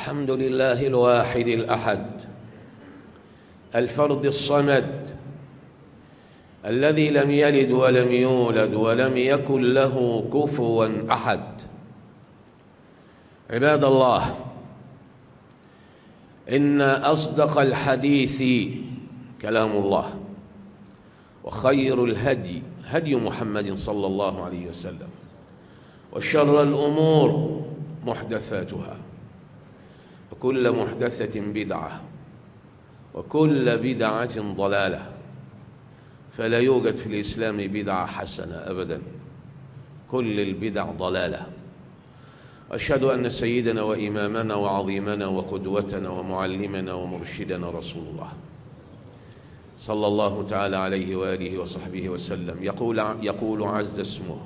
الحمد لله الواحد الأحد الفرد الصمد الذي لم يلد ولم يولد ولم يكن له كفوا أحد عباد الله إن أصدق الحديث كلام الله وخير الهدي هدي محمد صلى الله عليه وسلم وشر الأمور محدثاتها وكل محدثة بدعة وكل بدعة ضلالة فلا يوجد في الإسلام بدعة حسنة أبدا كل البدع ضلالة أشهد أن سيدنا وإمامنا وعظيمنا وقدوتنا ومعلمنا ومرشدنا رسول الله صلى الله تعالى عليه وآله وصحبه وسلم يقول, يقول عز اسمه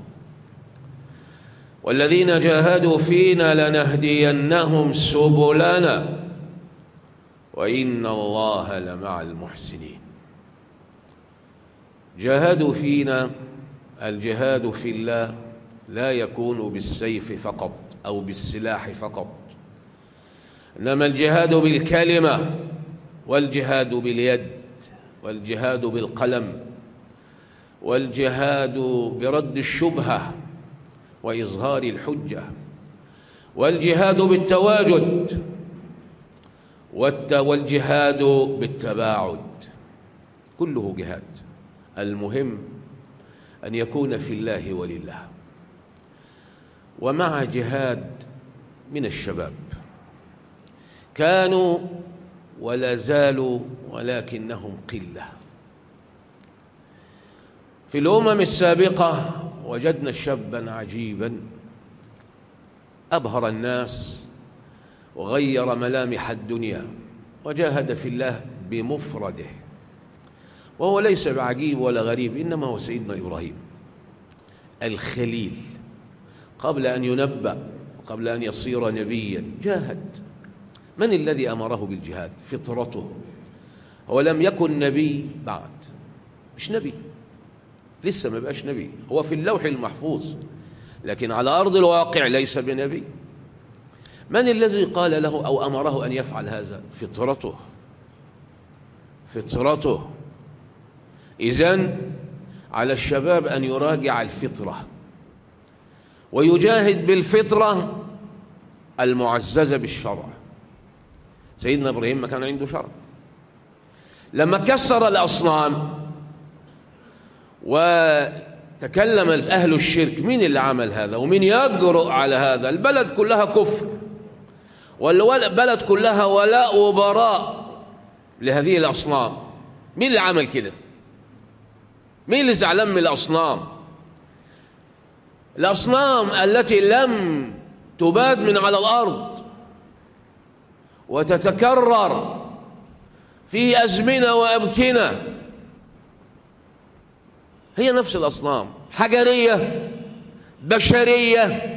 والذين جاهدوا فينا لنهدينهم سبلنا وإن الله لمع المحسنين جاهدوا فينا الجهاد في الله لا يكون بالسيف فقط أو بالسلاح فقط إنما الجهاد بالكلمة والجهاد باليد والجهاد بالقلم والجهاد برد الشبهة وإظهار الحجة والجهاد بالتواجد والجهاد بالتباعد كله جهاد المهم أن يكون في الله ولله ومع جهاد من الشباب كانوا ولا زالوا ولكنهم قلة في الأمم السابقة وجدنا شابا عجيبا أبهر الناس وغير ملامح الدنيا وجاهد في الله بمفرده وهو ليس بعجيب ولا غريب إنما هو سيدنا إبراهيم الخليل قبل أن ينبأ قبل أن يصير نبيا جاهد من الذي أمره بالجهاد فطرته هو لم يكن نبي بعد مش نبي لسه ما بقاش نبي هو في اللوح المحفوظ لكن على أرض الواقع ليس بنبي من الذي قال له أو أمره أن يفعل هذا فطرته فطرته إذن على الشباب أن يراجع الفطرة ويجاهد بالفطرة المعززة بالشرع سيدنا إبراهيم ما كان عنده شرع لما كسر الأصنام وتكلم أهل الشرك مين اللي عمل هذا ومين يجرؤ على هذا البلد كلها كفر والبلد كلها ولاء وبراء لهذه الأصنام مين اللي عمل كده مين اللي زعلان من الأصنام الأصنام التي لم تباد من على الأرض وتتكرر في أزمنة وأمكنة هي نفس الأصنام حجرية بشرية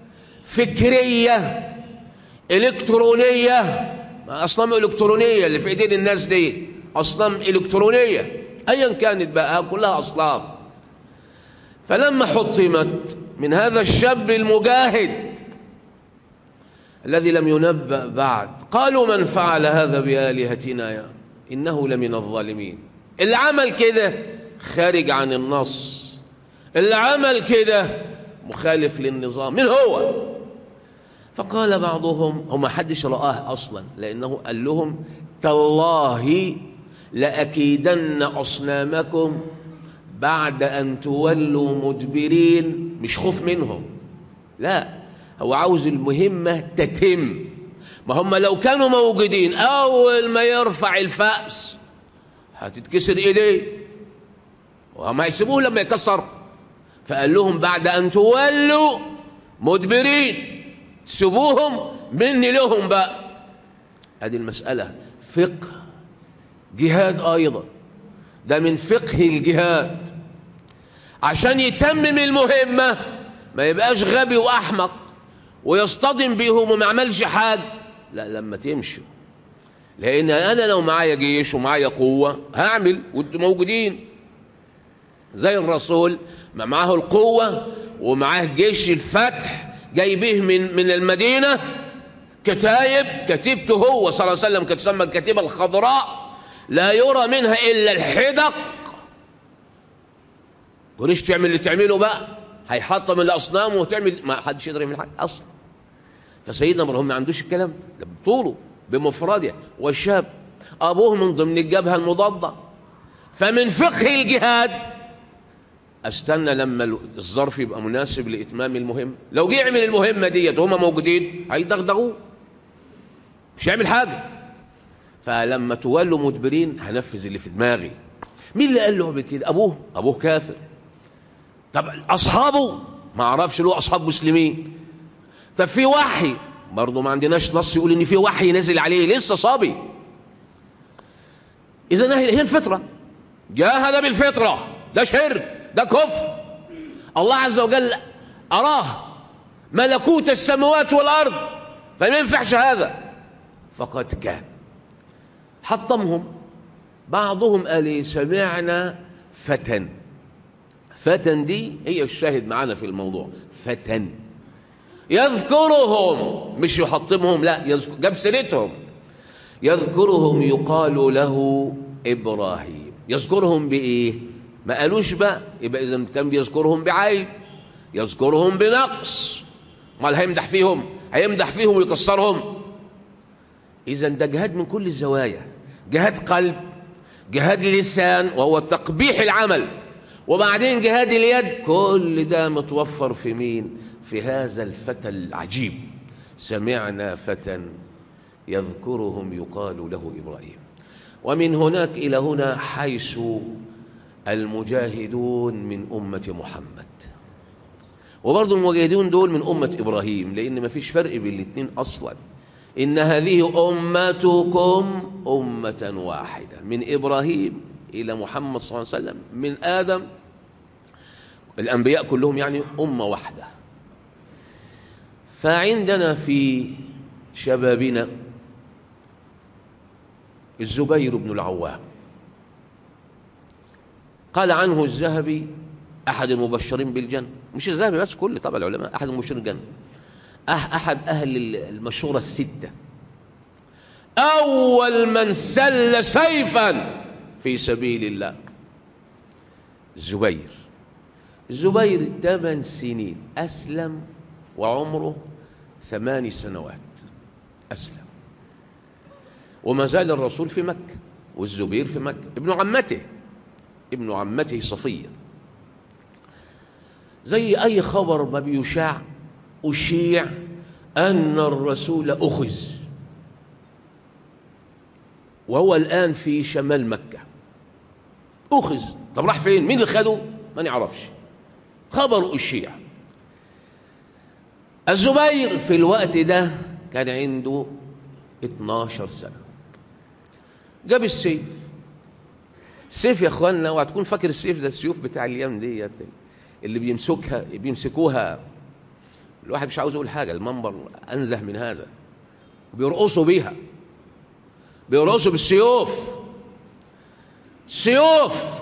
فكرية إلكترونية أصنام إلكترونية اللي في إيدين الناس دي أصنام إلكترونية أيا كانت بقى كلها أصنام فلما حطمت من هذا الشاب المجاهد الذي لم ينبأ بعد قالوا من فعل هذا بآلهتنا يا إنه لمن الظالمين اللي عمل كده خارج عن النص اللي عمل كده مخالف للنظام من هو فقال بعضهم هو ما حدش رآه أصلا لأنه قال لهم تالله لأكيدن أصنامكم بعد أن تولوا مدبرين مش خوف منهم لا هو عاوز المهمة تتم ما هم لو كانوا موجودين أول ما يرفع الفأس هتتكسر إيديه وما يسيبوه لما يكسر فقال لهم بعد أن تولوا مدبرين تسيبوهم مني لهم بقى هذه المسألة فقه جهاد أيضا ده من فقه الجهاد عشان يتمم المهمة ما يبقاش غبي وأحمق ويصطدم بيهم وما عملش حاجة لا لما تمشوا لأن أنا لو معايا جيش ومعايا قوة هعمل وانتم موجودين زي الرسول ما معاه القوة ومعاه جيش الفتح جاي به من من المدينة كتايب كتيبته هو صلى الله عليه وسلم كانت تسمى الكتيبة الخضراء لا يرى منها إلا الحدق وليش تعمل اللي تعمله بقى هيحطم الأصنام وتعمل ما حدش يقدر يعمل حاجة أصلا فسيدنا ابراهيم ما عندوش الكلام ده بطوله بمفرده والشاب أبوه من ضمن الجبهة المضادة فمن فقه الجهاد استنى لما الظرف يبقى مناسب لاتمام المهمه لو جه يعمل المهمه ديت وهم موجودين هيدغدغوه مش هيعمل حاجه فلما تولوا مدبرين هنفذ اللي في دماغي مين اللي قال له كده ابوه ابوه كافر طب اصحابه ما اعرفش له اصحاب مسلمين طب في وحي برضه ما عندناش نص يقول ان في وحي نزل عليه لسه صبي اذا هي الفطره جاهد بالفطره ده شرك ده كفر الله عز وجل أراه ملكوت السماوات والأرض فما ينفعش هذا فقد كان حطمهم بعضهم قال سمعنا فتن فتن دي هي الشاهد معانا في الموضوع فتن يذكرهم مش يحطمهم لا يذكر جاب سيرتهم يذكرهم يقال له إبراهيم يذكرهم بإيه ما قالوش بقى يبقى اذا كان بيذكرهم بعيب يذكرهم بنقص امال هيمدح فيهم هيمدح فيهم ويكسرهم اذا ده جهاد من كل الزوايا جهاد قلب جهاد لسان وهو تقبيح العمل وبعدين جهاد اليد كل ده متوفر في مين في هذا الفتى العجيب سمعنا فتى يذكرهم يقال له ابراهيم ومن هناك الى هنا حيث المجاهدون من أمة محمد وبرضه المجاهدون دول من أمة إبراهيم لأن ما فيش فرق بين الاثنين أصلا إن هذه أمتكم أمة واحدة من إبراهيم إلى محمد صلى الله عليه وسلم من آدم الأنبياء كلهم يعني أمة واحدة فعندنا في شبابنا الزبير بن العوام قال عنه الذهبي أحد المبشرين بالجنة مش الذهبي بس كل طبعا العلماء أحد المبشرين بالجنة أحد أهل المشهورة الستة أول من سل سيفا في سبيل الله الزبير الزبير ثمان سنين أسلم وعمره ثماني سنوات أسلم وما زال الرسول في مكة والزبير في مكة ابن عمته ابن عمته صفية زي أي خبر ما بيشاع أشيع أن الرسول أخذ وهو الآن في شمال مكة أخذ طب راح فين مين اللي خده ما نعرفش خبر أشيع الزبير في الوقت ده كان عنده 12 سنة جاب السيف السيف يا اخوانا اوعى تكون فاكر السيف ده السيوف بتاع الايام ديت اللي بيمسكها بيمسكوها الواحد مش عاوز يقول حاجه المنبر انزه من هذا بيرقصوا بيها بيرقصوا بالسيوف سيوف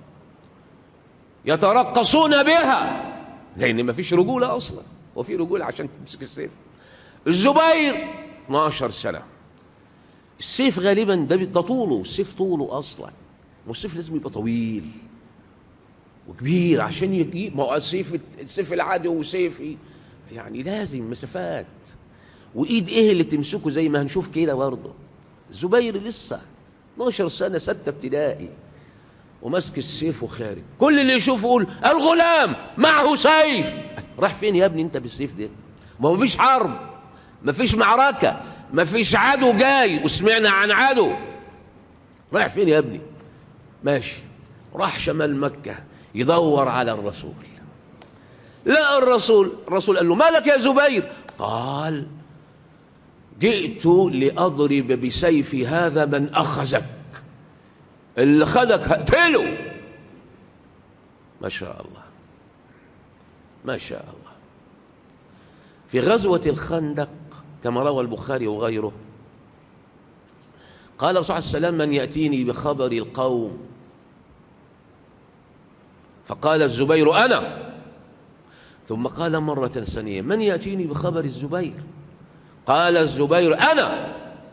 يترقصون بها لان ما فيش رجوله اصلا وفي رجوله عشان تمسك السيف الزبير 12 سنه السيف غالبا ده ده طوله السيف طوله اصلا والسيف لازم يبقى طويل وكبير عشان يجيب ما هو السيف السيف العادي وسيف يعني لازم مسافات وايد ايه اللي تمسكه زي ما هنشوف كده برضه الزبير لسه 12 سنه سته ابتدائي وماسك السيف وخارج كل اللي يشوفه يقول الغلام معه سيف راح فين يا ابني انت بالسيف ده ما هو مفيش حرب مفيش معركه مفيش عدو جاي وسمعنا عن عدو رايح فين يا ابني ماشي راح شمال مكة يدور على الرسول لا الرسول الرسول قال له مالك يا زبير قال جئت لأضرب بسيفي هذا من أخذك اللي خدك هقتله ما شاء الله ما شاء الله في غزوة الخندق كما روى البخاري وغيره قال صلى الله عليه وسلم من يأتيني بخبر القوم فقال الزبير أنا ثم قال مرة ثانية من يأتيني بخبر الزبير قال الزبير أنا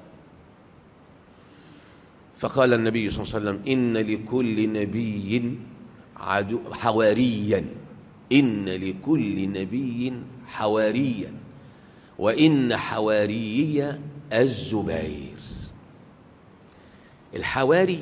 فقال النبي صلى الله عليه وسلم إن لكل نبي عدو حواريا إن لكل نبي حواريا وإن حواريي الزبير الحواري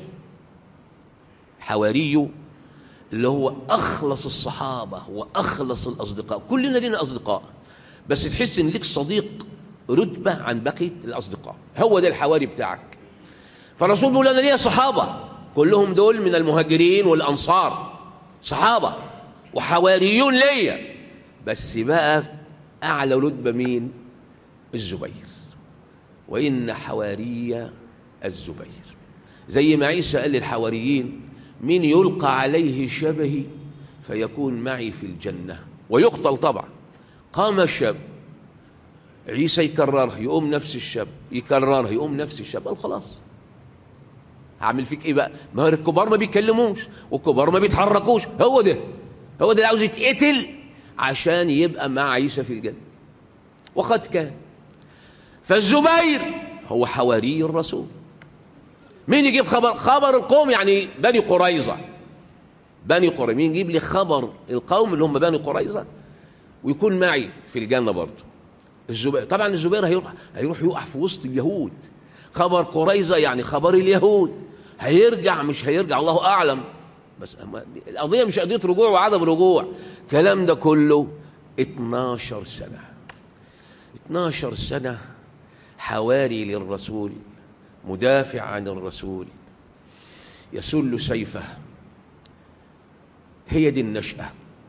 حواري اللي هو أخلص الصحابة وأخلص الأصدقاء كلنا لنا أصدقاء بس تحس إن لك صديق رتبة عن بقية الأصدقاء هو ده الحواري بتاعك فالرسول بيقول أنا ليا صحابة كلهم دول من المهاجرين والأنصار صحابة وحواريون ليا بس بقى أعلى رتبة مين الزبير وإن حواري الزبير زي ما عيسى قال للحواريين مين يلقى عليه شبهي فيكون معي في الجنة ويقتل طبعا قام الشاب عيسى يكررها يقوم نفس الشاب يكررها يقوم نفس الشاب قال خلاص هعمل فيك ايه بقى ما هو الكبار ما بيتكلموش والكبار ما بيتحركوش هو ده هو ده اللي عاوز يتقتل عشان يبقى مع عيسى في الجنة وقد كان فالزبير هو حواري الرسول مين يجيب خبر خبر القوم يعني بني قريظة بني قريظة مين يجيب لي خبر القوم اللي هم بني قريظة ويكون معي في الجنة برضه الزبير طبعا الزبير هيروح هيروح يقع في وسط اليهود خبر قريظة يعني خبر اليهود هيرجع مش هيرجع الله أعلم بس القضية مش قضية رجوع وعدم رجوع الكلام ده كله 12 سنة 12 سنة حواري للرسول مدافع عن الرسول يسل سيفه هي دي النشأة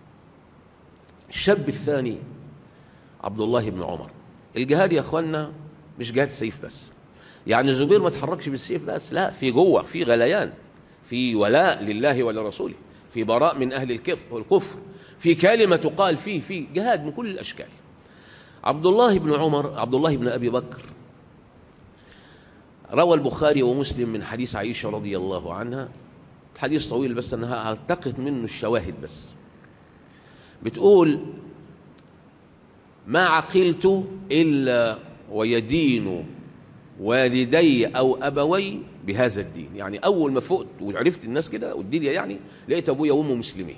الشاب الثاني عبد الله بن عمر الجهاد يا اخوانا مش جهاد سيف بس يعني الزبير ما تحركش بالسيف بس لا في جوه في غليان في ولاء لله ولرسوله في براء من اهل الكفر والكفر في كلمه تقال فيه في جهاد من كل الاشكال عبد الله بن عمر عبد الله بن ابي بكر روى البخاري ومسلم من حديث عائشه رضي الله عنها حديث طويل بس انها التقط منه الشواهد بس بتقول ما عقلت الا ويدين والدي او ابوي بهذا الدين يعني اول ما فقت وعرفت الناس كده والدنيا يعني لقيت ابويا وامي مسلمين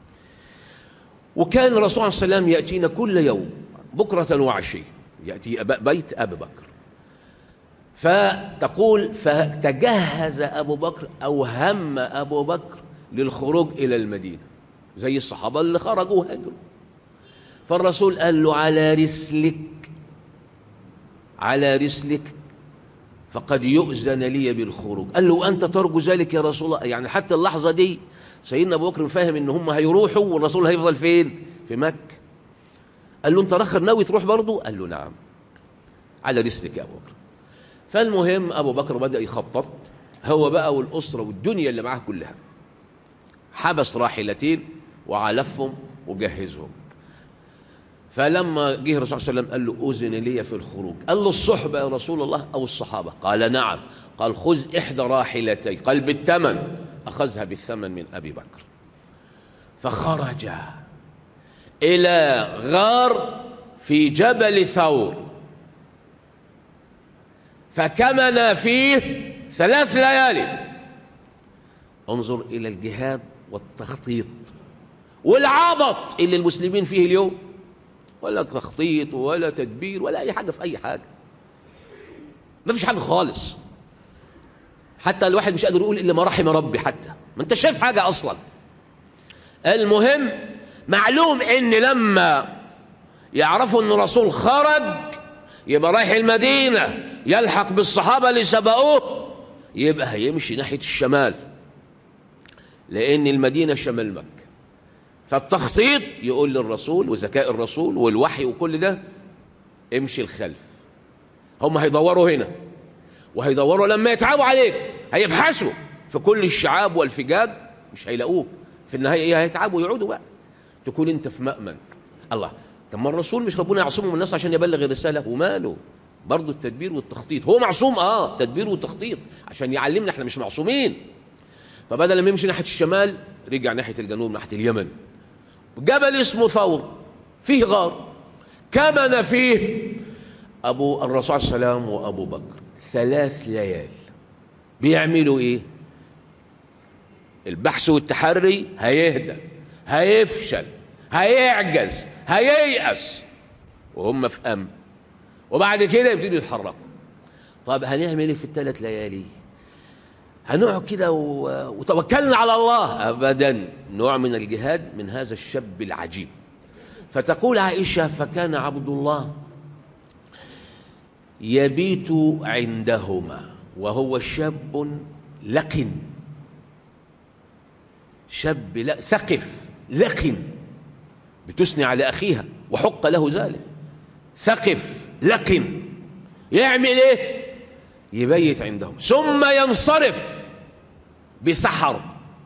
وكان الرسول صلى الله عليه وسلم ياتينا كل يوم بكره وعشيه ياتي بيت ابي بكر فتقول فتجهز ابو بكر او هم ابو بكر للخروج الى المدينه زي الصحابه اللي خرجوا وهاجروا فالرسول قال له على رسلك على رسلك فقد يؤذن لي بالخروج قال له أنت ترجو ذلك يا رسول الله يعني حتى اللحظة دي سيدنا أبو بكر فاهم إن هم هيروحوا والرسول هيفضل فين في مكة قال له أنت رخر ناوي تروح برضه قال له نعم على رسلك يا أبو بكر فالمهم أبو بكر بدأ يخطط هو بقى والأسرة والدنيا اللي معاه كلها حبس راحلتين وعلفهم وجهزهم فلما جه الرسول صلى الله عليه وسلم قال له أذن لي في الخروج قال له الصحبة يا رسول الله أو الصحابة قال نعم قال خذ إحدى راحلتي قال بالثمن أخذها بالثمن من أبي بكر فخرج إلى غار في جبل ثور فكمن فيه ثلاث ليالي انظر إلى الجهاد والتخطيط والعبط اللي المسلمين فيه اليوم ولا تخطيط ولا تدبير ولا اي حاجه في اي حاجه ما فيش حاجه خالص حتى الواحد مش قادر يقول الا ما رحم ربي حتى ما انت شايف حاجه اصلا المهم معلوم ان لما يعرفوا ان الرسول خرج يبقى رايح المدينه يلحق بالصحابه اللي سبقوه يبقى هيمشي ناحيه الشمال لان المدينه شمال مكه فالتخطيط يقول للرسول وذكاء الرسول والوحي وكل ده امشي الخلف هم هيدوروا هنا وهيدوروا لما يتعبوا عليك هيبحثوا في كل الشعاب والفجاج مش هيلاقوك في النهايه ايه هيتعبوا ويقعدوا بقى تكون انت في مأمن الله طب ما الرسول مش ربنا يعصمه من الناس عشان يبلغ الرساله وماله برضه التدبير والتخطيط هو معصوم اه تدبير وتخطيط عشان يعلمنا احنا مش معصومين فبدل ما يمشي ناحيه الشمال رجع ناحيه الجنوب ناحيه اليمن جبل اسمه ثور فيه غار كمن فيه أبو الرسول صلى الله عليه وسلم وأبو بكر ثلاث ليال بيعملوا إيه البحث والتحري هيهدى هيفشل هيعجز هييأس وهم في أمن وبعد كده يبتدوا يتحركوا طب هنعمل ايه في الثلاث ليالي هنقعد كده و... وتوكلنا على الله ابدا نوع من الجهاد من هذا الشاب العجيب فتقول عائشه فكان عبد الله يبيت عندهما وهو شاب لقن شاب لا ثقف لقن بتثني على اخيها وحق له ذلك ثقف لقن يعمل ايه يبيت عندهم ثم ينصرف بسحر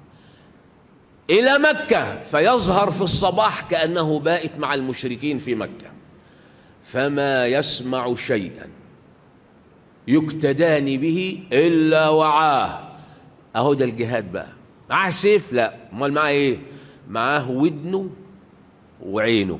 الى مكه فيظهر في الصباح كانه بائت مع المشركين في مكه فما يسمع شيئا يقتدان به الا وعاه اهو ده الجهاد بقى معاه سيف لا امال معاه ايه معاه ودنه وعينه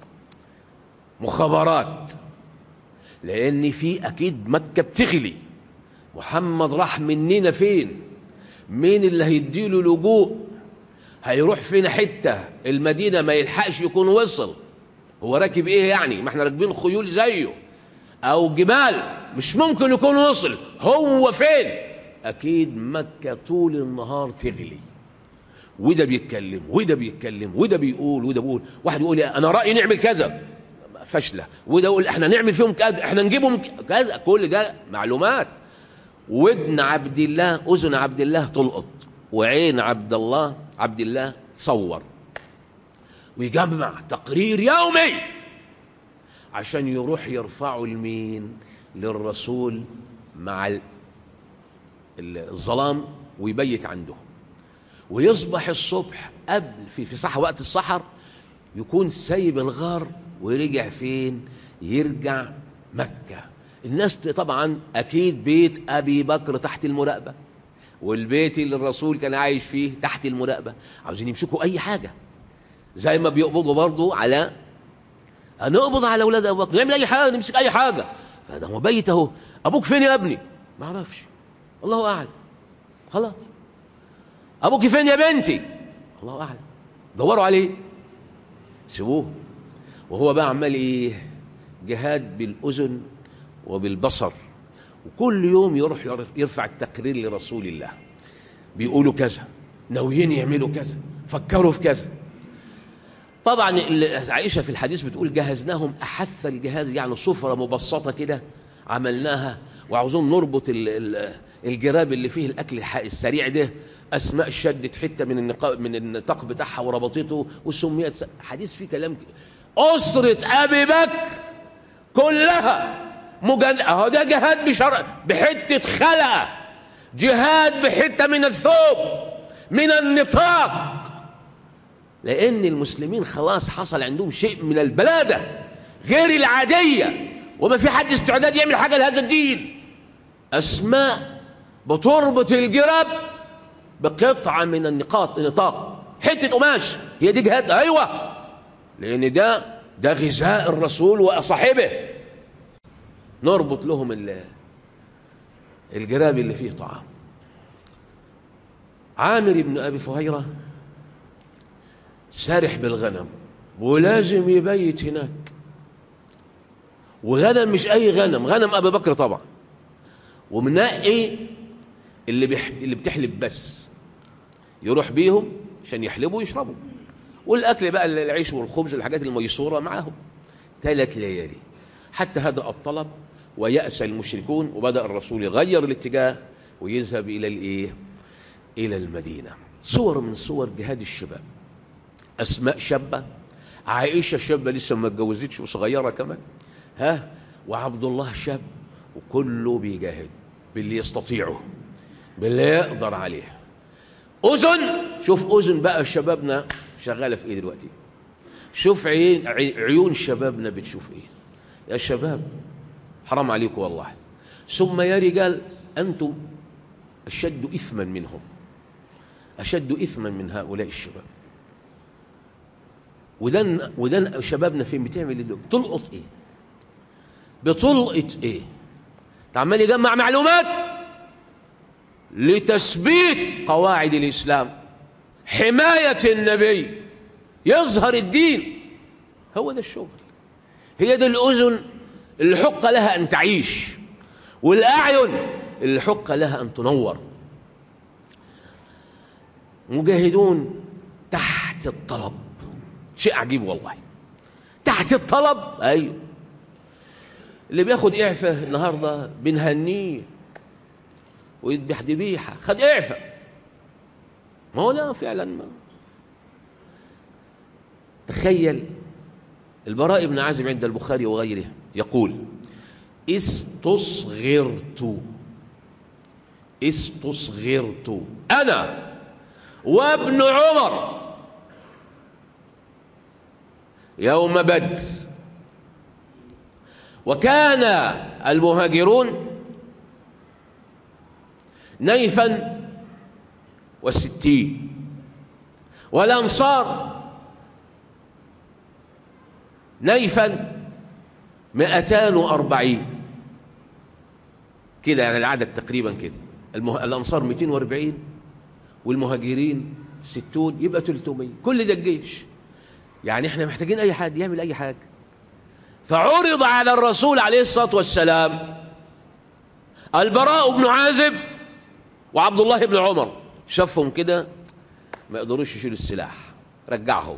مخابرات لان في اكيد مكه بتغلي محمد راح مننا فين مين اللي هيديله لجوء هيروح فين حته المدينه ما يلحقش يكون وصل هو راكب ايه يعني ما احنا راكبين خيول زيه او جمال مش ممكن يكون وصل هو فين اكيد مكه طول النهار تغلي وده بيتكلم وده بيتكلم وده بيقول وده بيقول واحد يقول انا رايي نعمل كذا فاشله وده يقول احنا نعمل فيهم كذا احنا نجيبهم كذا كل ده معلومات ودن عبد الله اذن عبد الله تلقط وعين عبد الله عبد الله تصور ويجمع تقرير يومي عشان يروح يرفعه لمين للرسول مع الظلام ويبيت عنده ويصبح الصبح قبل في في صح وقت السحر يكون سايب الغار ورجع فين يرجع مكة الناس طبعا أكيد بيت أبي بكر تحت المراقبة والبيت اللي الرسول كان عايش فيه تحت المراقبة عاوزين يمسكوا أي حاجة زي ما بيقبضوا برضه على هنقبض على أولاد أبو بكر نعمل أي حاجة نمسك أي حاجة فده مبيت أهو أبوك فين يا ابني ما أعرفش الله أعلم خلاص أبوك فين يا بنتي الله أعلم دوروا عليه سيبوه وهو بقى عمال ايه جهاد بالاذن وبالبصر وكل يوم يروح يرفع التقرير لرسول الله بيقولوا كذا ناويين يعملوا كذا فكروا في كذا طبعا عائشه في الحديث بتقول جهزناهم احث الجهاز يعني صفره مبسطه كده عملناها وعاوزين نربط الجراب اللي فيه الاكل السريع ده اسماء شدت حته من النقاب من النطاق بتاعها وربطته وسميت حديث فيه كلام أسرة أبي بكر كلها مجد أهو ده جهاد بشرع بحتة خلقة جهاد بحتة من الثوب من النطاق لأن المسلمين خلاص حصل عندهم شيء من البلادة غير العادية وما في حد استعداد يعمل حاجة لهذا الدين أسماء بتربط الجراب بقطعة من النقاط النطاق حتة قماش هي دي جهاد أيوة لأن ده ده غذاء الرسول وصاحبه نربط لهم الجراب اللي فيه طعام عامر بن أبي فهيرة سارح بالغنم ولازم يبيت هناك وغنم مش أي غنم غنم أبي بكر طبعا ومنقي اللي بيح... اللي بتحلب بس يروح بيهم عشان يحلبوا ويشربوا والاكل بقى العيش والخبز والحاجات الميسوره معاهم ثلاث ليالي حتى هدأ الطلب ويأس المشركون وبدأ الرسول يغير الاتجاه ويذهب إلى الإيه؟ إلى المدينة صور من صور جهاد الشباب أسماء شابة عائشة شابة لسه ما اتجوزتش وصغيرة كمان ها وعبد الله شاب وكله بيجاهد باللي يستطيعه باللي يقدر عليه أذن شوف أذن بقى شبابنا شغالة في إيه دلوقتي شوف عين عيون شبابنا بتشوف إيه يا شباب حرام عليكم والله ثم يا رجال أنتم أشد إثما منهم أشد إثما من هؤلاء الشباب ودن ودن شبابنا فين بتعمل ايه تلقط ايه بطلقة ايه عمال يجمع معلومات لتثبيت قواعد الإسلام حماية النبي يظهر الدين هو ده الشغل هي دي الأذن اللي حق لها أن تعيش والأعين اللي حق لها أن تنور مجاهدون تحت الطلب شيء عجيب والله تحت الطلب أيوه اللي بياخد إعفاء النهاردة بنهنيه ويذبح ذبيحة خد إعفاء ما هو ده فعلا ما تخيل البراء بن عازب عند البخاري وغيره يقول استصغرت استصغرت أنا وابن عمر يوم بدر وكان المهاجرون نيفا وستين والأنصار نيفا مئتان وأربعين كده يعني العدد تقريبا كده المه... الأنصار 240 والمهاجرين 60 يبقى 300 كل ده الجيش يعني احنا محتاجين أي حد يعمل أي حاجة فعرض على الرسول عليه الصلاة والسلام البراء بن عازب وعبد الله بن عمر شافهم كده ما يقدروش يشيلوا السلاح رجعهم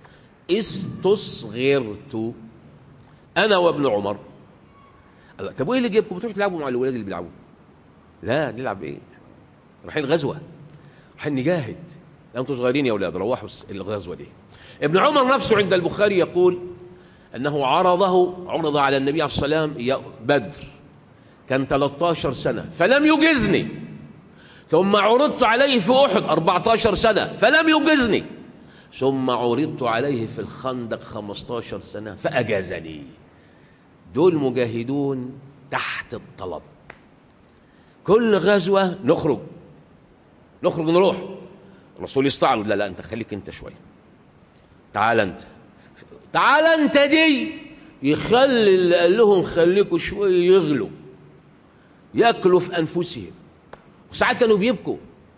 استصغرت انا وابن عمر الله طب وايه اللي جايبكم بتروحوا تلعبوا مع الولاد اللي بيلعبوا لا نلعب ايه رايحين غزوه رايحين نجاهد انتوا صغيرين يا اولاد روحوا الغزوه دي ابن عمر نفسه عند البخاري يقول انه عرضه عرض على النبي عليه الصلاه والسلام بدر كان 13 سنه فلم يجزني ثم عرضت عليه في احد 14 سنه فلم يجزني ثم عرضت عليه في الخندق 15 سنة فأجازني دول مجاهدون تحت الطلب كل غزوة نخرج نخرج نروح الرسول يستعرض لا لا انت خليك انت شوية تعال انت تعال انت دي يخلي اللي قال لهم خليكوا شوية يغلوا ياكلوا في انفسهم وساعات كانوا بيبكوا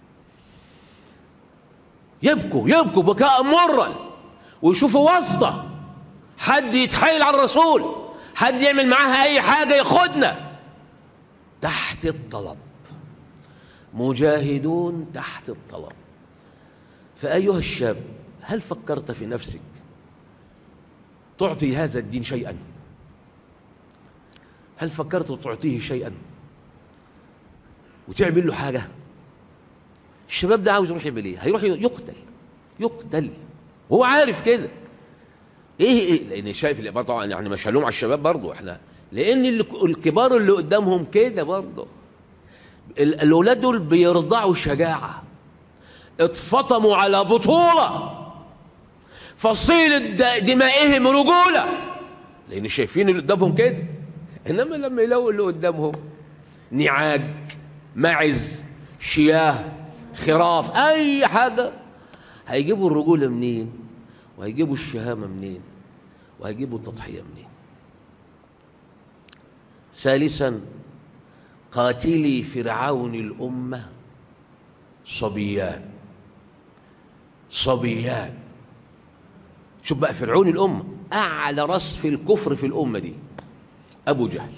يبكوا يبكوا بكاء مرا ويشوفوا واسطة حد يتحايل على الرسول حد يعمل معاها أي حاجة ياخدنا تحت الطلب مجاهدون تحت الطلب فأيها الشاب هل فكرت في نفسك تعطي هذا الدين شيئا هل فكرت تعطيه شيئا وتعمل له حاجه الشباب ده عاوز يروح يعمل ايه هيروح يقتل يقتل وهو عارف كده ايه ايه لان شايف اللي طبعا يعني مش هنلوم على الشباب برضه احنا لان الكبار اللي قدامهم كده برضه الاولاد دول بيرضعوا شجاعه اتفطموا على بطوله فصيلة دمائهم رجوله لان شايفين اللي قدامهم كده انما لما يلاقوا اللي قدامهم نعاج معز شياه خراف اي حاجه هيجيبوا الرجوله منين وهيجيبوا الشهامه منين وهيجيبوا التضحيه منين ثالثا قاتلي فرعون الامه صبيان صبيان شوف بقى فرعون الامه اعلى راس في الكفر في الامه دي ابو جهل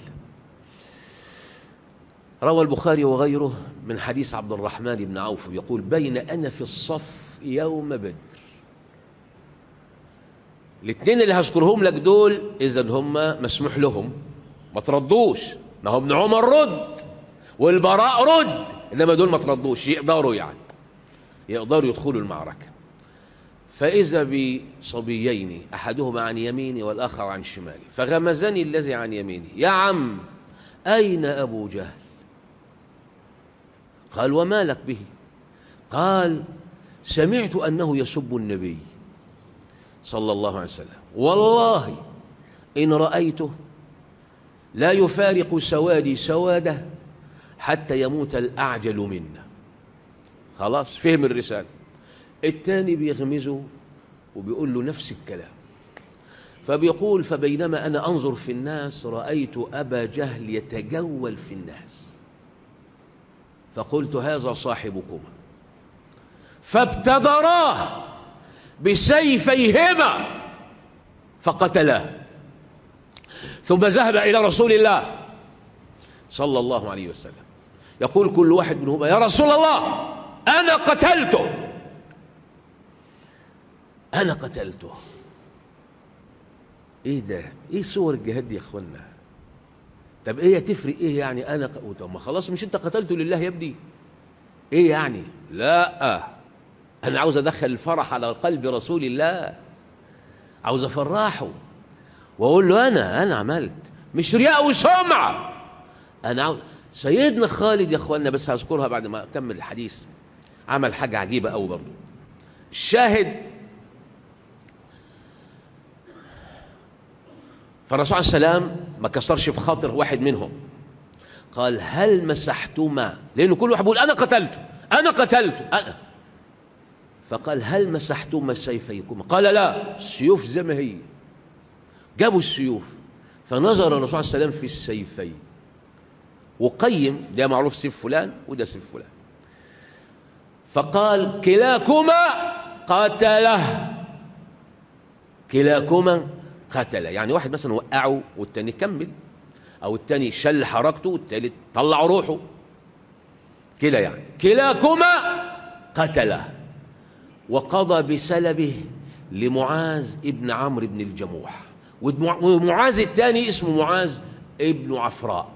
روى البخاري وغيره من حديث عبد الرحمن بن عوف يقول بين أنا في الصف يوم بدر الاثنين اللي هذكرهم لك دول إذا هم مسموح لهم ما تردوش ما هو ابن عمر رد والبراء رد إنما دول ما تردوش يقدروا يعني يقدروا يدخلوا المعركة فإذا بصبيين أحدهما عن يميني والآخر عن شمالي فغمزني الذي عن يميني يا عم أين أبو جهل قال وما لك به قال سمعت أنه يسب النبي صلى الله عليه وسلم والله إن رأيته لا يفارق سوادي سواده حتى يموت الأعجل منا خلاص فهم الرسالة التاني بيغمزه وبيقول له نفس الكلام فبيقول فبينما أنا أنظر في الناس رأيت أبا جهل يتجول في الناس فقلت هذا صاحبكما فابتدراه بسيفيهما فقتلاه ثم ذهب إلى رسول الله صلى الله عليه وسلم يقول كل واحد منهما يا رسول الله أنا قتلته أنا قتلته إيه ده إيه صور الجهاد دي يا إخوانا طب إيه تفرق إيه يعني أنا ق... طب ما خلاص مش أنت قتلته لله يا ابني إيه يعني لا أنا عاوز أدخل الفرح على قلب رسول الله عاوز أفرحه وأقول له أنا أنا عملت مش رياء وسمعة أنا عاوز سيدنا خالد يا اخوانا بس هذكرها بعد ما اكمل الحديث عمل حاجه عجيبه قوي برضه الشاهد فالرسول عليه السلام ما كسرش بخاطر واحد منهم قال هل مسحتما لانه كل واحد بيقول انا قتلته انا قتلته انا فقال هل مسحتما سيفيكما قال لا السيوف زي ما هي جابوا السيوف فنظر الرسول عليه السلام في السيفين وقيم ده معروف سيف فلان وده سيف فلان فقال كلاكما قتله كلاكما قتله يعني واحد مثلا وقعه والتاني كمل او التاني شل حركته والتالت طلع روحه كده يعني كلاكما قتله وقضى بسلبه لمعاذ ابن عمرو بن الجموح ومعاذ الثاني اسمه معاذ ابن عفراء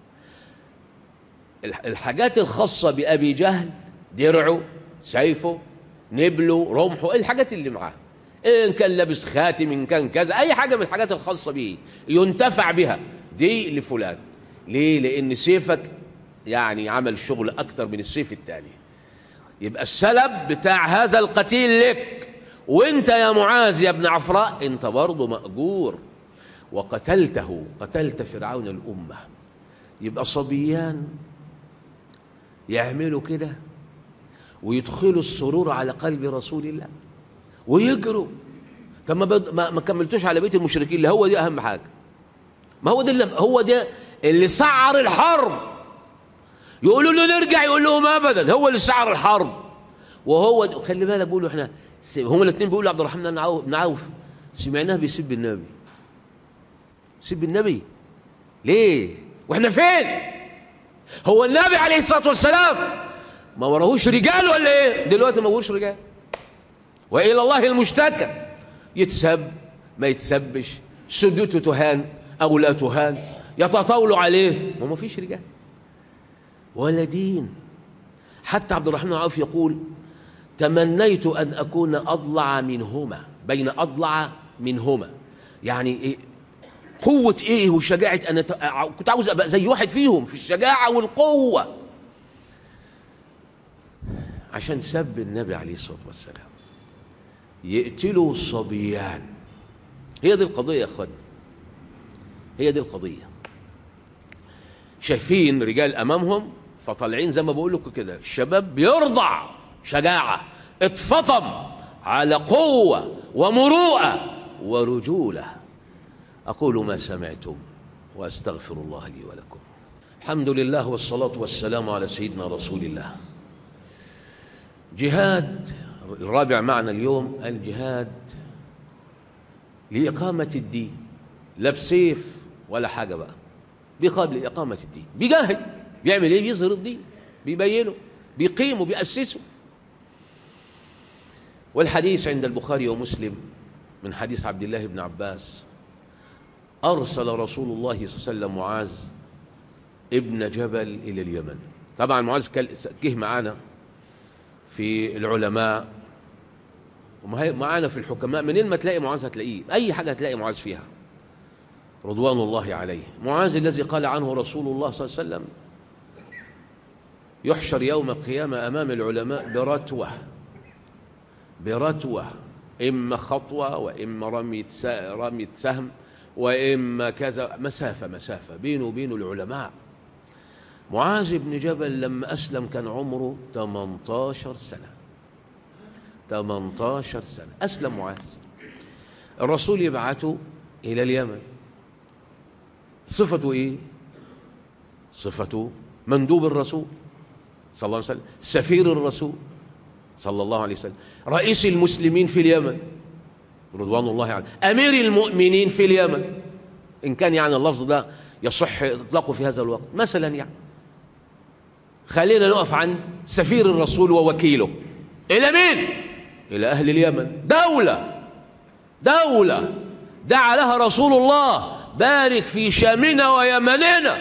الحاجات الخاصة بأبي جهل درعه سيفه نبله رمحه الحاجات اللي معاه إن كان لابس خاتم إن كان كذا أي حاجة من الحاجات الخاصة به ينتفع بها دي لفلان ليه؟ لأن سيفك يعني عمل شغل أكتر من السيف التاني يبقى السلب بتاع هذا القتيل لك وانت يا معاذ يا ابن عفراء انت برضه مأجور وقتلته قتلت فرعون الأمة يبقى صبيان يعملوا كده ويدخلوا السرور على قلب رسول الله ويجروا طب ما, بد... ما ما كملتوش على بيت المشركين اللي هو دي اهم حاجه ما هو ده اللي هو ده اللي سعر الحرب يقولوا له نرجع يقول لهم ابدا هو اللي سعر الحرب وهو د... خلي بالك بيقولوا احنا هم الاثنين بيقولوا عبد الرحمن بن عوف بن عوف سمعناه بيسب النبي سب النبي ليه واحنا فين هو النبي عليه الصلاه والسلام ما وراهوش رجال ولا ايه دلوقتي ما وراهوش رجال والى الله المشتكى يتسب ما يتسبش سدته تهان او لا تهان يتطاولوا عليه ما ما فيش رجال ولا دين حتى عبد الرحمن عوف يقول تمنيت ان اكون اضلع منهما بين اضلع منهما يعني إيه قوة ايه وشجاعة انا كنت عاوز ابقى زي واحد فيهم في الشجاعة والقوة عشان سب النبي عليه الصلاة والسلام يقتلوا صبيان هي دي القضية يا اخوان هي دي القضية شايفين رجال امامهم فطالعين زي ما بقول لكم كده الشباب بيرضع شجاعة اتفطم على قوة ومروءة ورجولة أقول ما سمعتم وأستغفر الله لي ولكم الحمد لله والصلاة والسلام على سيدنا رسول الله جهاد الرابع معنا اليوم الجهاد لإقامة الدين لا بسيف ولا حاجة بقى بيقام لإقامة الدين بيجاهد بيعمل إيه بيظهر الدين بيبينه بيقيمه بيأسسه والحديث عند البخاري ومسلم من حديث عبد الله بن عباس أرسل رسول الله صلى الله عليه وسلم معاذ ابن جبل إلى اليمن طبعا معاذ جه معانا في العلماء ومعانا في الحكماء منين ما تلاقي معاذ هتلاقيه أي حاجة هتلاقي معاذ فيها رضوان الله عليه معاذ الذي قال عنه رسول الله صلى الله عليه وسلم يحشر يوم القيامة أمام العلماء برتوة برتوة إما خطوة وإما رمية رمية سهم وإما كذا مسافة مسافة بينه وبين العلماء معاذ بن جبل لما أسلم كان عمره 18 سنة 18 سنة أسلم معاذ الرسول يبعته إلى اليمن صفته إيه صفته مندوب الرسول صلى الله عليه وسلم سفير الرسول صلى الله عليه وسلم رئيس المسلمين في اليمن رضوان الله عليه أمير المؤمنين في اليمن إن كان يعني اللفظ ده يصح إطلاقه في هذا الوقت مثلا يعني خلينا نقف عن سفير الرسول ووكيله إلى مين؟ إلى أهل اليمن دولة دولة دعا لها رسول الله بارك في شامنا ويمننا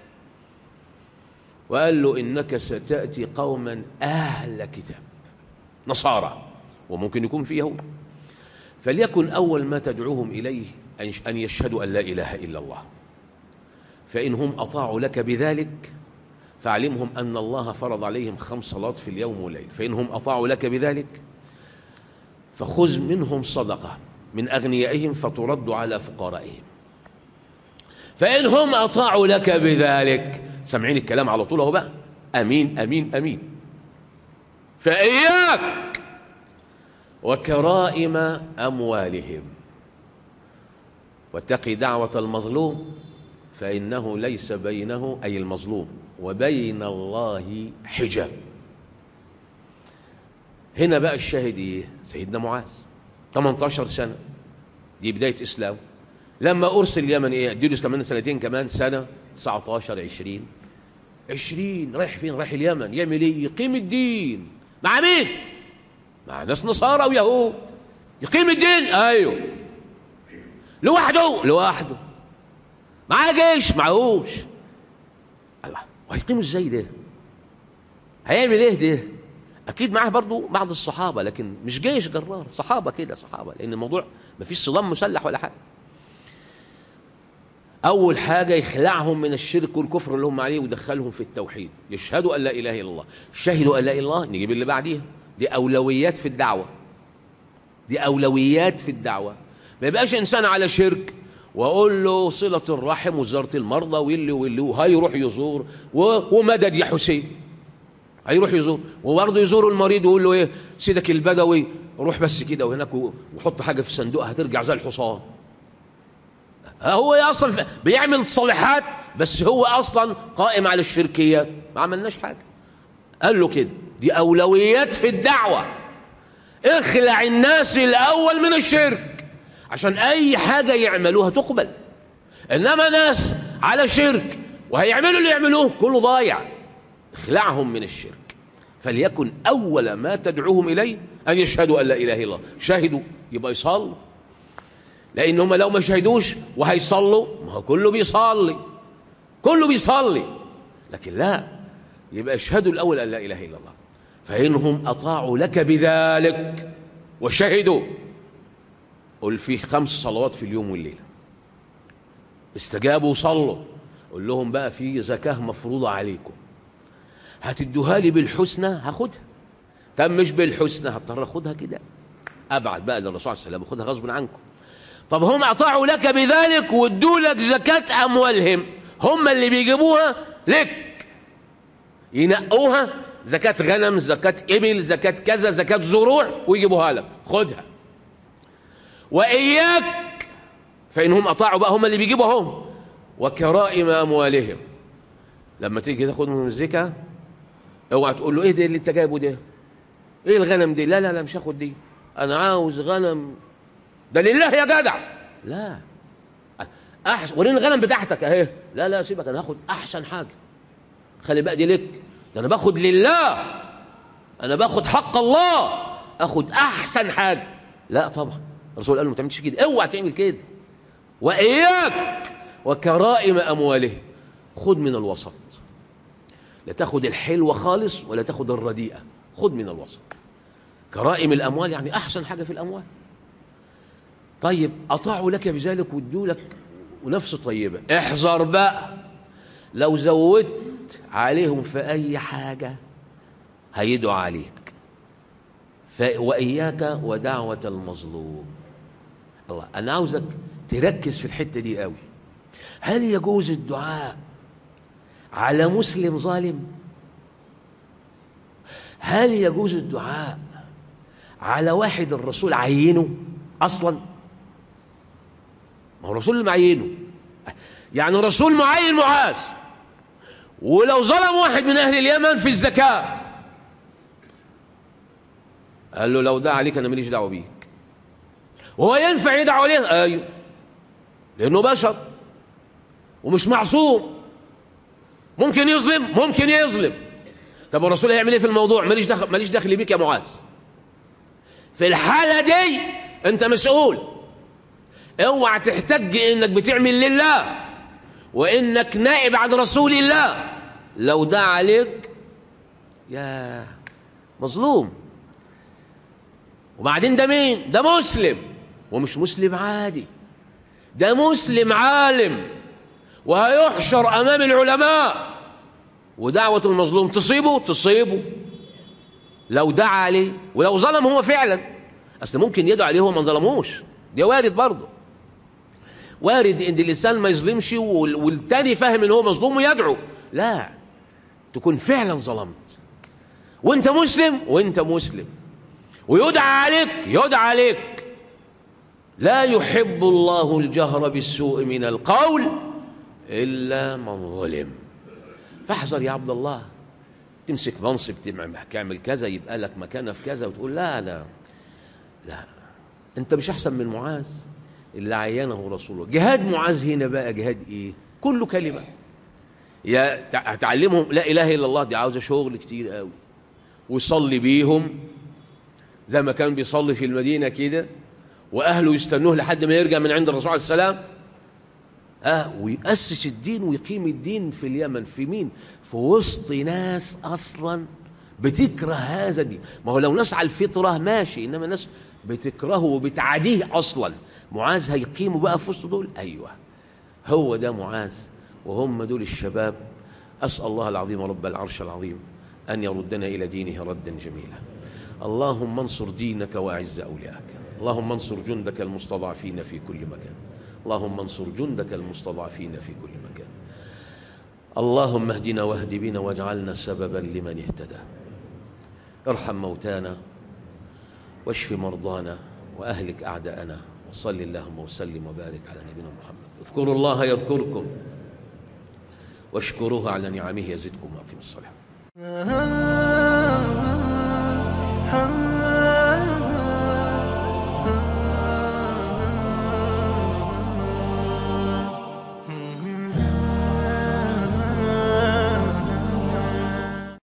وقال له إنك ستأتي قوما أهل كتاب نصارى وممكن يكون في يهود فليكن أول ما تدعوهم إليه أن يشهدوا أن لا إله إلا الله فإن هم أطاعوا لك بذلك فاعلمهم أن الله فرض عليهم خمس صلوات في اليوم والليل فإن هم أطاعوا لك بذلك فخذ منهم صدقة من أغنيائهم فترد على فقرائهم فإن هم أطاعوا لك بذلك سامعين الكلام على طول اهو بقى أمين أمين أمين فإياك وكرائم أموالهم واتقي دعوة المظلوم فإنه ليس بينه أي المظلوم وبين الله حجاب هنا بقى الشاهد ايه سيدنا معاذ 18 سنة دي بداية إسلام لما أرسل اليمن إيه اديله كمان سنتين كمان سنة 19 20 20 رايح فين رايح اليمن يعمل إيه يقيم الدين مع مين مع ناس نصارى ويهود يقيم الدين أيوه لوحده لوحده معاه جيش معهوش الله وهيقيموا ازاي ده هيعمل ايه ده اكيد معاه برضو بعض الصحابه لكن مش جيش جرار صحابه كده صحابه لان الموضوع ما فيش صدام مسلح ولا حاجه اول حاجه يخلعهم من الشرك والكفر اللي هم عليه ويدخلهم في التوحيد يشهدوا ان لا اله الا الله شهدوا ان لا اله الا الله نجيب اللي بعديها دي اولويات في الدعوه دي اولويات في الدعوه ما يبقاش انسان على شرك واقول له صله الرحم وزاره المرضى واللي واللي وهيروح يزور ومدد يا حسين هيروح يزور وبرضه يزور المريض ويقول له ايه سيدك البدوي روح بس كده وهناك وحط حاجه في الصندوق هترجع زي الحصان هو اصلا بيعمل صالحات بس هو اصلا قائم على الشركيات ما عملناش حاجه قال له كده دي اولويات في الدعوه اخلع الناس الاول من الشرك عشان اي حاجه يعملوها تقبل انما ناس على شرك وهيعملوا اللي يعملوه كله ضايع اخلعهم من الشرك فليكن اول ما تدعوهم اليه ان يشهدوا ان لا اله الا الله شهدوا يبقى يصلوا لان هم لو ما شهدوش وهيصلوا ما هو كله بيصلي كله بيصلي لكن لا يبقى اشهدوا الاول ان لا اله الا الله فانهم اطاعوا لك بذلك وشهدوا قل في خمس صلوات في اليوم والليله استجابوا وصلوا قل لهم بقى في زكاه مفروضه عليكم هتدوها لي بالحسنى هاخدها طب مش بالحسنى هضطر اخدها كده ابعد بقى للرسول عليه السلام خدها غصب عنكم طب هم اطاعوا لك بذلك وادوا لك زكاه اموالهم هم اللي بيجيبوها لك ينقوها زكاه غنم زكاه ابل زكاه كذا زكاه زروع ويجيبوها لك خدها واياك فانهم اطاعوا بقى هم اللي بيجيبوا هم وكرائم اموالهم لما تيجي تاخد من الزكاه اوعى تقول له ايه ده اللي انت جايبه ده ايه الغنم دي لا لا لا مش هاخد دي انا عاوز غنم ده لله يا جدع لا احسن وريني الغنم بتاعتك اهي لا لا سيبك انا هاخد احسن حاجه خلي بقى دي لك ده انا باخد لله انا باخد حق الله اخد احسن حاجه لا طبعا الرسول قال له ما تعملش كده اوعى تعمل كده واياك وكرائم اموالهم خد من الوسط لا تاخد الحلوة خالص ولا تاخد الرديئة خد من الوسط كرائم الأموال يعني أحسن حاجة في الأموال طيب أطاعوا لك بذلك وادوا لك ونفس طيبة احذر بقى لو زودت عليهم في أي حاجة هيدعوا عليك وإياك ودعوة المظلوم الله أنا عاوزك تركز في الحتة دي قوي هل يجوز الدعاء على مسلم ظالم هل يجوز الدعاء على واحد الرسول عينه اصلا ما هو الرسول اللي معينه يعني الرسول معين معاذ ولو ظلم واحد من أهل اليمن في الزكاة قال له لو دعا عليك أنا ماليش دعوة بيك وهو ينفع يدعو عليه أيوه لأنه بشر ومش معصوم ممكن يظلم ممكن يظلم طب الرسول هيعمل ايه في الموضوع ماليش دخل ماليش دخل بيك يا معاذ في الحالة دي انت مسؤول اوعى تحتج انك بتعمل لله وانك نائب عن رسول الله لو دعا عليك يا مظلوم وبعدين ده مين ده مسلم ومش مسلم عادي ده مسلم عالم وهيحشر امام العلماء ودعوة المظلوم تصيبه تصيبه لو دعا عليه ولو ظلم هو فعلا اصل ممكن يدعو عليه هو ما ظلموش ده وارد برضه وارد ان الانسان ما يظلمش والتاني فاهم ان هو مظلوم ويدعو لا تكون فعلا ظلمت وانت مسلم وانت مسلم ويدعى عليك يدعى عليك لا يحب الله الجهر بالسوء من القول الا من ظلم فاحذر يا عبد الله تمسك منصب تعمل كذا يبقى لك مكانه في كذا وتقول لا لا لا انت مش احسن من معاذ اللي عينه رسوله جهاد معاذ هنا بقى جهاد ايه كله كلمه يا هتعلمهم لا اله الا الله دي عاوزه شغل كتير قوي ويصلي بيهم زي ما كان بيصلي في المدينه كده واهله يستنوه لحد ما يرجع من عند الرسول عليه السلام اه ويأسس الدين ويقيم الدين في اليمن في مين في وسط ناس اصلا بتكره هذا الدين ما هو لو ناس على الفطره ماشي انما ناس بتكرهه وبتعاديه اصلا معاذ هيقيموا بقى في وسط دول ايوه هو ده معاذ وهم دول الشباب اسال الله العظيم رب العرش العظيم ان يردنا الى دينه ردا جميلا اللهم انصر دينك واعز اولياءك اللهم انصر جندك المستضعفين في كل مكان اللهم انصر جندك المستضعفين في كل مكان اللهم اهدنا واهد بنا واجعلنا سببا لمن اهتدى ارحم موتانا واشف مرضانا واهلك اعداءنا وصل اللهم وسلم وبارك على نبينا محمد اذكروا الله يذكركم واشكروه على نعمه يزدكم واقيموا الصلاه